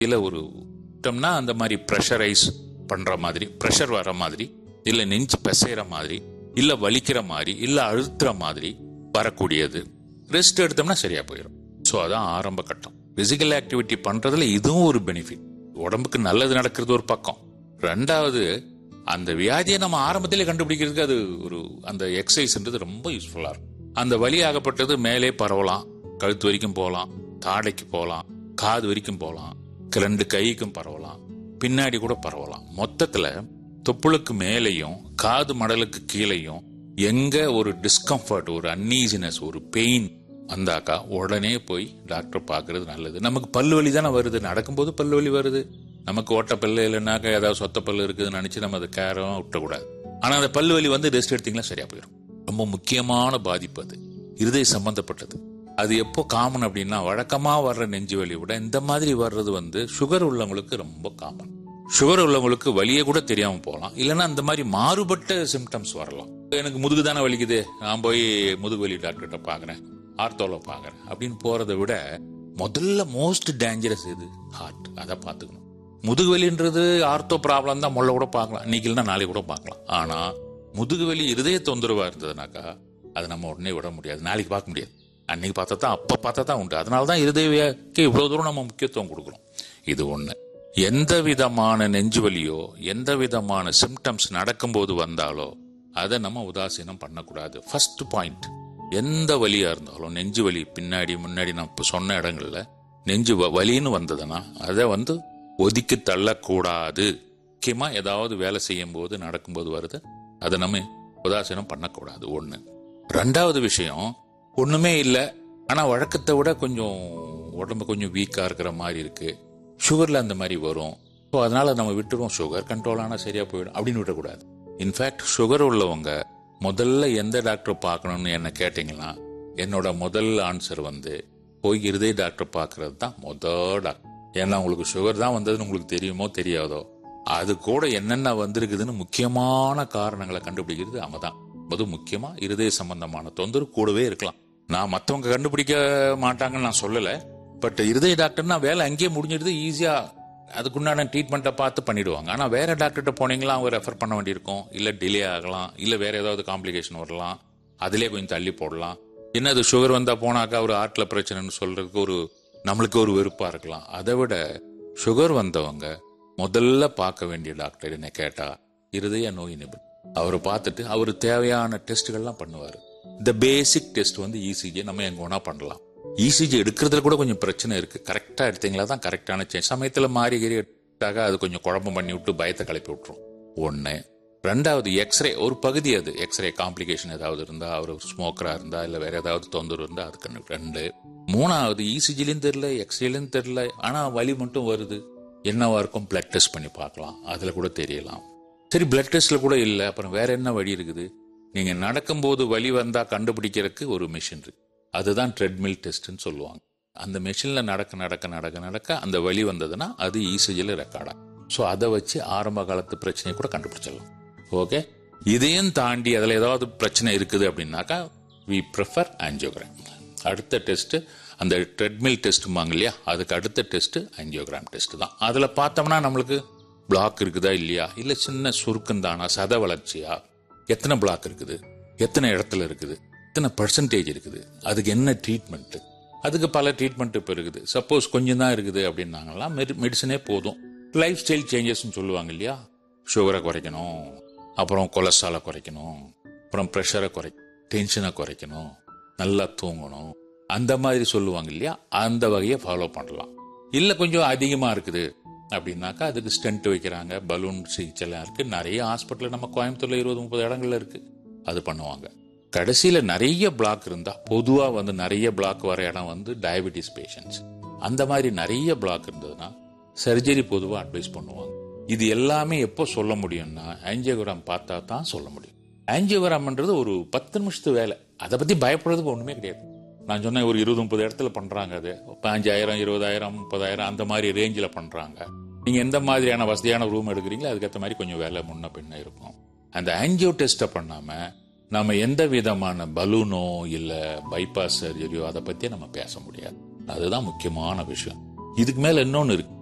இல்ல ஒரு விட்டோம்னா அந்த மாதிரி ப்ரெஷரைஸ் பண்ற மாதிரி ப்ரெஷர் வர மாதிரி இல்ல நெஞ்சு பிசைற மாதிரி இல்ல வலிக்கிற மாதிரி இல்ல அழுத்துற மாதிரி வரக்கூடியது ரெஸ்ட் எடுத்தோம்னா சரியா போயிடும் ஸோ அதான் ஆரம்ப கட்டம் பிசிக்கல் ஆக்டிவிட்டி பண்றதுல இதுவும் ஒரு பெனிஃபிட் உடம்புக்கு நல்லது நடக்கிறது ஒரு பக்கம் ரெண்டாவது அந்த வியாதியை நம்ம ஆரம்பத்திலே கண்டுபிடிக்கிறதுக்கு அது ஒரு அந்த எக்ஸசைஸ்ன்றது ரொம்ப யூஸ்ஃபுல்லா இருக்கும் அந்த வலி ஆகப்பட்டது மேலே பரவலாம் கழுத்து வரைக்கும் போகலாம் தாடைக்கு போகலாம் காது வரைக்கும் போகலாம் ரெண்டு கைக்கும் பரவலாம் பின்னாடி கூட பரவலாம் மொத்தத்துல தொப்புளுக்கு மேலேயும் காது மடலுக்கு கீழேயும் எங்க ஒரு டிஸ்கம்ஃபர்ட் ஒரு அன்னீசினஸ் ஒரு பெயின் வந்தாக்கா உடனே போய் டாக்டர் பார்க்கறது நல்லது நமக்கு பல்லு வலி தானே வருது நடக்கும்போது பல்லு வலி வருது நமக்கு ஓட்ட பல்லு இல்லைனாக்கா ஏதாவது சொத்த பல்லு இருக்குதுன்னு நினைச்சு நம்ம அதை கேரம் விட்டக்கூடாது ஆனா அந்த பல்லு வலி வந்து ரெஸ்ட் எடுத்தீங்களா சரியா போயிடும் ரொம்ப முக்கியமான பாதிப்பு அது இருதய சம்பந்தப்பட்டது அது எப்போ காமன் அப்படின்னா வழக்கமா வர்ற நெஞ்சு வலி விட இந்த மாதிரி வர்றது வந்து சுகர் உள்ளவங்களுக்கு ரொம்ப காமன் சுகர் உள்ளவங்களுக்கு வலியே கூட தெரியாம போகலாம் இல்லைன்னா அந்த மாதிரி மாறுபட்ட சிம்டம்ஸ் வரலாம் எனக்கு முதுகு தானே வலிக்குது நான் போய் முதுகு வலி டாக்டர்கிட்ட பாக்குறேன் ஆர்த்தோல பாக்குறேன் அப்படின்னு போறதை விட முதல்ல மோஸ்ட் டேஞ்சரஸ் இது ஹார்ட் அதை பார்த்துக்கணும் முதுகு வலின்றது ஆர்த்தோ ப்ராப்ளம் தான் முள்ள கூட பார்க்கலாம் இன்னைக்கு இல்லைன்னா நாளைக்கு கூட பார்க்கலாம் ஆனா முதுகு வலி இருதய தொந்தரவா இருந்ததுனாக்கா அது நம்ம உடனே விட முடியாது நாளைக்கு பார்க்க முடியாது அன்னைக்கு பார்த்தா தான் அப்ப பார்த்தா தான் உண்டு அதனால தான் இருதயக்கு இவ்வளவு தூரம் நம்ம முக்கியத்துவம் கொடுக்குறோம் இது ஒண்ணு எந்த விதமான நெஞ்சு வலியோ எந்த விதமான சிம்டம்ஸ் நடக்கும்போது வந்தாலோ அதை நம்ம உதாசீனம் பண்ணக்கூடாது ஃபர்ஸ்ட் பாயிண்ட் எந்த வலியா இருந்தாலும் நெஞ்சு வலி பின்னாடி முன்னாடி நான் இப்ப சொன்ன இடங்கள்ல நெஞ்சு வ- வலின்னு வந்ததுன்னா அதை வந்து ஒதுக்கி தள்ளக்கூடாது முக்கியமா ஏதாவது வேலை செய்யும் போது நடக்கும்போது வருது அதை நம்ம உதாசீனம் பண்ணக்கூடாது ஒண்ணு ரெண்டாவது விஷயம் ஒண்ணுமே இல்லை ஆனா வழக்கத்தை விட கொஞ்சம் உடம்பு கொஞ்சம் வீக்கா இருக்கிற மாதிரி இருக்கு சுகர்ல அந்த மாதிரி வரும் ஸோ அதனால நம்ம விட்டுருவோம் சுகர் கண்ட்ரோல் ஆனா சரியா போயிடும் அப்படின்னு விடக்கூடாது இன்ஃபேக்ட் சுகர் உள்ளவங்க முதல்ல எந்த டாக்டர் பார்க்கணும்னு என்ன கேட்டீங்கன்னா என்னோட முதல் ஆன்சர் வந்து போய் இருதய டாக்டர் பார்க்கறது தான் முதல் டாக்டர் ஏன்னா உங்களுக்கு சுகர் தான் வந்ததுன்னு உங்களுக்கு தெரியுமோ தெரியாதோ அது கூட என்னென்ன வந்திருக்குதுன்னு முக்கியமான காரணங்களை கண்டுபிடிக்கிறது அவங்க தான் அது முக்கியமா இருதய சம்பந்தமான தொந்தரவு கூடவே இருக்கலாம் நான் மத்தவங்க கண்டுபிடிக்க மாட்டாங்கன்னு நான் சொல்லல பட் இருதய டாக்டர்னா வேலை அங்கேயே முடிஞ்சிடுது ஈஸியா அதுக்குண்டான ட்ரீட்மெண்ட்டை பார்த்து பண்ணிடுவாங்க ஆனா வேற டாக்டர்கிட்ட போனீங்களா அவங்க ரெஃபர் பண்ண வேண்டியிருக்கும் இல்ல டிலே ஆகலாம் இல்ல வேற ஏதாவது காம்ப்ளிகேஷன் வரலாம் அதிலே கொஞ்சம் தள்ளி போடலாம் என்னது சுகர் வந்தா போனாக்கா ஒரு ஹார்ட்ல பிரச்சனைன்னு சொல்றதுக்கு ஒரு நம்மளுக்கு ஒரு வெறுப்பா இருக்கலாம் அதை விட சுகர் வந்தவங்க முதல்ல பார்க்க வேண்டிய டாக்டர் என்ன கேட்டா இருதய நோய் நிபுணர் அவர் பார்த்துட்டு அவர் தேவையான டெஸ்ட்டுகள்லாம் பண்ணுவார் இந்த பேசிக் டெஸ்ட் வந்து இசிஜி நம்ம எங்க வேணா பண்ணலாம் இசிஜி எடுக்கிறதுல கூட கொஞ்சம் பிரச்சனை இருக்கு கரெக்டா எடுத்தீங்களா தான் கரெக்டான சேஞ்ச் சமயத்துல மாறி கீறி எடுத்தாக்க அது கொஞ்சம் குழப்பம் பண்ணி விட்டு பயத்தை கிளப்பி விட்டுரும் ஒண்ணு ரெண்டாவது எக்ஸ்ரே ஒரு பகுதி அது எக்ஸ்ரே காம்ப்ளிகேஷன் ஏதாவது இருந்தா அவர் ஸ்மோக்கரா இருந்தா இல்ல வேற ஏதாவது தொந்தரவு இருந்தா அதுக்கு ரெண்டு மூணாவது இசிஜிலையும் தெரியல எக்ஸ்ரேலையும் தெரியல ஆனா வலி மட்டும் வருது என்னவா இருக்கும் பிளட் டெஸ்ட் பண்ணி பார்க்கலாம் அதுல கூட தெரியலாம் சரி பிளட் டெஸ்ட்ல கூட இல்ல அப்புறம் வேற என்ன வழி இருக்குது நீங்க நடக்கும்போது வலி வந்தா கண்டுபிடிக்கிறதுக்கு ஒரு மிஷின் இருக்கு அதுதான் ட்ரெட்மில் டெஸ்ட்னு சொல்லுவாங்க அந்த மெஷின்ல நடக்க நடக்க நடக்க நடக்க அந்த வலி வந்ததுன்னா அது இசிஜில ரெக்கார்டா ஸோ அதை வச்சு ஆரம்ப காலத்து பிரச்சனையை கூட கண்டுபிடிச்சிடலாம் ஓகே இதையும் தாண்டி அதுல ஏதாவது பிரச்சனை இருக்குது அப்படின்னாக்கா வி ப்ரிஃபர் ஆஞ்சியோகிராம் அடுத்த டெஸ்ட் அந்த ட்ரெட்மில் டெஸ்ட்மாங்க இல்லையா அதுக்கு அடுத்த டெஸ்ட் ஆஞ்சியோகிராம் டெஸ்ட் தான் அதுல பார்த்தோம்னா நம்மளுக்கு பிளாக் இருக்குதா இல்லையா இல்ல சின்ன சுருக்கம் தானா சத வளர்ச்சியா எத்தனை பிளாக் இருக்குது எத்தனை இடத்துல இருக்குது எத்தனை பர்சன்டேஜ் இருக்குது அதுக்கு என்ன ட்ரீட்மெண்ட் அதுக்கு பல ட்ரீட்மெண்ட் இப்போ இருக்குது சப்போஸ் கொஞ்சம் தான் இருக்குது அப்படின்னாங்களா மெடிசனே போதும் லைஃப் ஸ்டைல் சேஞ்சஸ்ன்னு சொல்லுவாங்க இல்லையா சுகரை குறைக்கணும் அப்புறம் கொலஸ்ட்ராலை குறைக்கணும் அப்புறம் ப்ரெஷரை குறை டென்ஷனை குறைக்கணும் நல்லா தூங்கணும் அந்த மாதிரி சொல்லுவாங்க இல்லையா அந்த வகையை ஃபாலோ பண்ணலாம் இல்லை கொஞ்சம் அதிகமாக இருக்குது அப்படின்னாக்கா அதுக்கு ஸ்டென்ட் வைக்கிறாங்க பலூன் சிகிச்சைலாம் இருக்கு நிறைய ஹாஸ்பிட்டல் நம்ம கோயம்புத்தூர்ல இருபது முப்பது இடங்கள்ல இருக்கு அது பண்ணுவாங்க கடைசியில நிறைய பிளாக் இருந்தா பொதுவா வந்து நிறைய பிளாக் வர இடம் வந்து டயபெட்டிஸ் பேஷண்ட்ஸ் அந்த மாதிரி நிறைய பிளாக் இருந்ததுன்னா சர்ஜரி பொதுவா அட்வைஸ் பண்ணுவாங்க இது எல்லாமே எப்போ சொல்ல முடியும்னா ஆஞ்சியோகிராம் பார்த்தா தான் சொல்ல முடியும் ஆஞ்சியோகிராம்ன்றது ஒரு பத்து நிமிஷத்து வேலை அதை பத்தி பயப்படுறதுக்கு ஒண்ணுமே கிடையாது நான் சொன்னேன் ஒரு இருபது முப்பது இடத்துல பண்றாங்க அது பாஞ்சாயிரம் இருபதாயிரம் முப்பதாயிரம் அந்த மாதிரி ரேஞ்சில் பண்றாங்க நீங்க எந்த மாதிரியான வசதியான ரூம் எடுக்கிறீங்களோ அதுக்கேற்ற மாதிரி கொஞ்சம் வேலை முன்ன பின்ன இருக்கும் அந்த ஆன்ஜியோ டெஸ்ட்டை பண்ணாம நம்ம எந்த விதமான பலூனோ இல்ல பைபாஸ் சர்ஜரியோ அதை பத்தி நம்ம பேச முடியாது அதுதான் முக்கியமான விஷயம் இதுக்கு மேல இன்னொன்னு இருக்கு